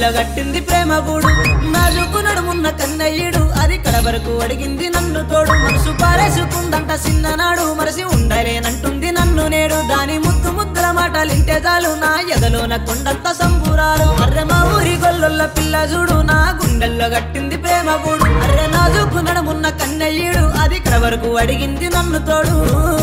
గుండెల్లో కట్టింది ప్రేమ గూడు నాజుకు నడుమున్న కన్నయ్యుడు అది కడ వరకు అడిగింది నన్ను తోడు మనసు పారేసుకుందంట చిన్ననాడు మరసి ఉండలేనంటుంది నన్ను నేడు దాని ముద్దు ముద్దుల మాటలింటే చాలు నా ఎదలోన కొండంత సంబురాలు అర్రె మా ఊరి గొల్లొల్ల పిల్ల చూడు నా గుండెల్లో కట్టింది ప్రేమ గూడు అర్రె నాజుకు నడుమున్న కన్నయ్యుడు అది కడ వరకు అడిగింది నన్ను తోడు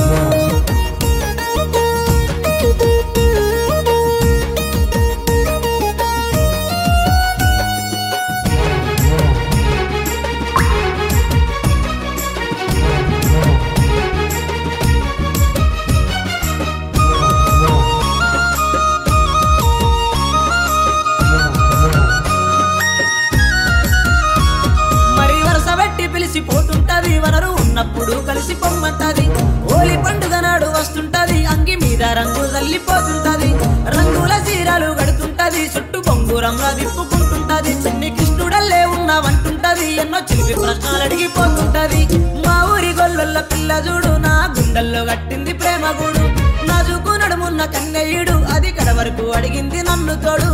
మరి వరుస పెట్టి పిలిచి పోతుంటది వనరు ఉన్నప్పుడు కలిసి పొమ్మంటది హోలీ పండుగ నాడు వస్తుంటది అంగి మీద రంగు చల్లిపోతుంటది రంగుల చీరలు కడుతుంటది చుట్టూ బొంగురంగా విప్పుకుంటుంటది చిన్ని కృష్ణుడల్లే ఉన్నావంటుంటది ఎన్నో చిలిపి ప్రశ్నలు అడిగిపోతుంటది మా ఊరి గొల్లొల్ల పిల్ల చూడు నా గుండెల్లో కట్టింది ప్రేమ గూడు నా చూకు నడుమున్న కన్నయ్యుడు అది కడ వరకు అడిగింది నన్ను తోడు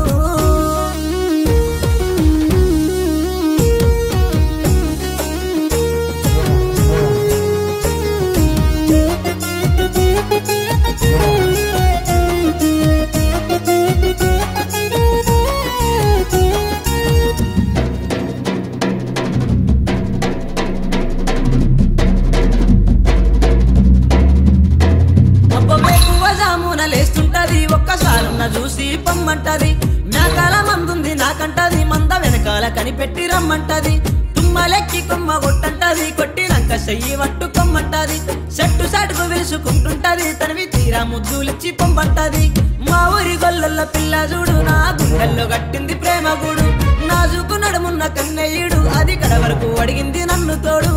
అబ్బవేకువ జామున లేస్తుంటది ఒక్కసారున్న చూసి పొమ్మంటది నాకాల మందుంది నాకంటది మంద వెనకాల కనిపెట్టి రమ్మంటది తుమ్మలెక్కి కొమ్మ కొట్టంటది కొట్టినాక చెయ్యి పట్టుకొమ్మంటది చెట్టు సాటుకు వెలుసుకుంటుంటది తనవి తీరా ముద్దులిచ్చి పొమ్మంటది మా ఊరి గొల్లల పిల్ల చూడు నా గుండెల్లో కట్టింది ప్రేమ గూడు నాజుకు నడుమున్న కన్నయ్యుడు అది కడ వరకు అడిగింది నన్ను తోడు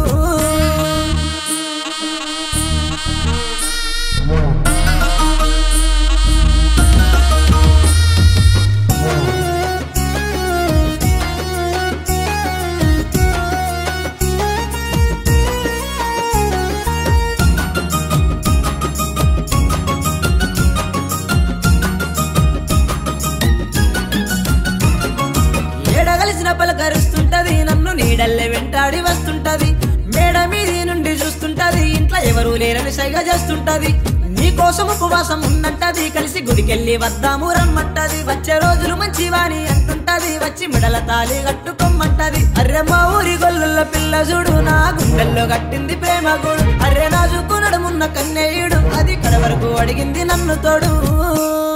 ఏడగలిసిన పలకరుస్తుంటది నన్ను నీడల్లే వెంటాడి వస్తుంటది మేడ మీది నుండి చూస్తుంటది ఇంట్లో ఎవరూ లేరని సైగ చేస్తుంటది నీ కోసం ఉపవాసం ఉన్నట్టది కలిసి గుడికెళ్ళి వద్దాము రమ్మంటది వచ్చే రోజులు మంచివాని అంటుంటది వచ్చి మిడల తాళి కట్టుకోమంటది అర్రె మా ఊరి గొల్లుల పిల్ల చూడు నా గుండెల్లో కట్టింది ప్రేమ గూడు అర్రె నా నడుమున్న కన్నయ్యుడు అది కడ వరకు అడిగింది నన్ను తోడు